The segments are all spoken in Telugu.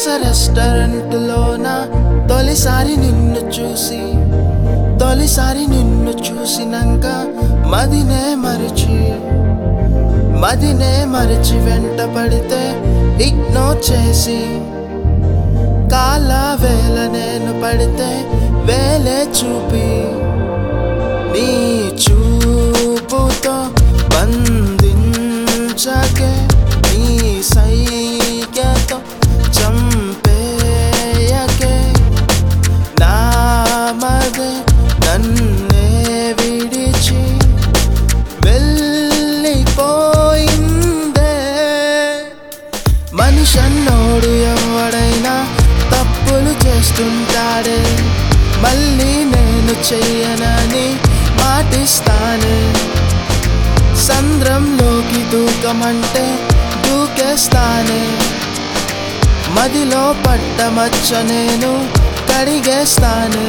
అతిరస రెస్టారెంట్లోన తొలిసారి నిన్ను చూసి తొలిసారి నిన్ను చూసినాక మదినే మరిచి మదినే మరిచి వెంట పడితే ఇగ్నోర్ చేసి కాల వేల నేను పడితే వేలే చూపి నీ చూపుతో బంధించకే నీ సైగతో చంపేయకే నామదే నన్నే విడిచి వెళ్ళిపోయిందే మనిషన్నోడు ఎవడైనా తప్పులు చేస్తుంటాడే మళ్ళీ నేను చెయ్యనని మాటిస్తానే సంద్రంలోకి దూకమంటే దూకేస్తానే మదిలో పట్ట మచ్చ నేను కడిగేస్తానే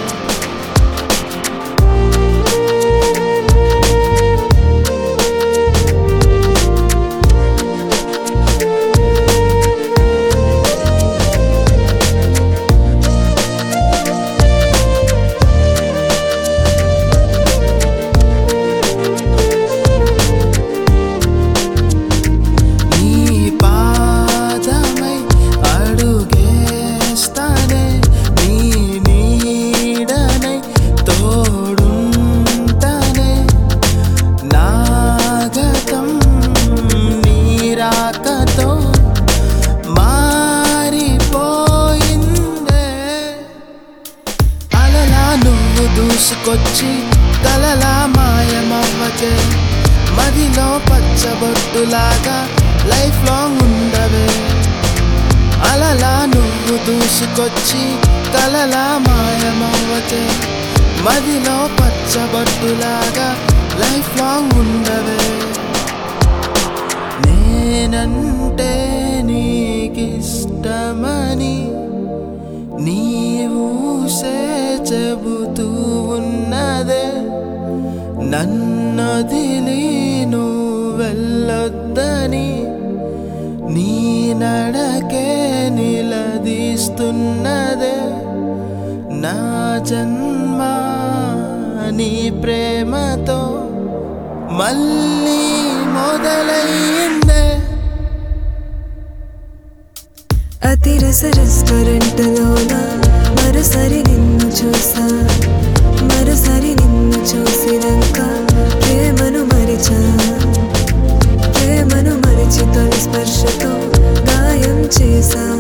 నీ పాదమై అడుగేస్తానే నీ నీడనై తోడుంటానే నాగతం నీరాకతో మారిపోయిందే అలలా నువ్వు దూసుకొచ్చి కలలా మాయమవ్వకే మదిలో పచ్చబొట్టులాగా లైఫ్ లాంగ్ ఉండవే అలలా నువ్వు దూసుకొచ్చి కలలా మాయమవ్వకే మదిలో పచ్చబొట్టులాగా లైఫ్ లాంగ్ ఉండవే నేనంటే నీకిష్టమని నీవుసే చెబుతూ ఉన్నదే నన్నదిలి వెళ్ళొద్దని నీ నడకే నిలదీస్తున్నదే నా జన్మ నీ ప్రేమతో మళ్ళీ మొదలైందే అతిరస రెస్టారెంట్లోన మరోసారి నిన్ను చూసా మరోసారి నిన్ను చూసినాక ప్రేమను మరిచా ప్రేమను మరిచి తొలి స్పర్శతో గాయం చేసా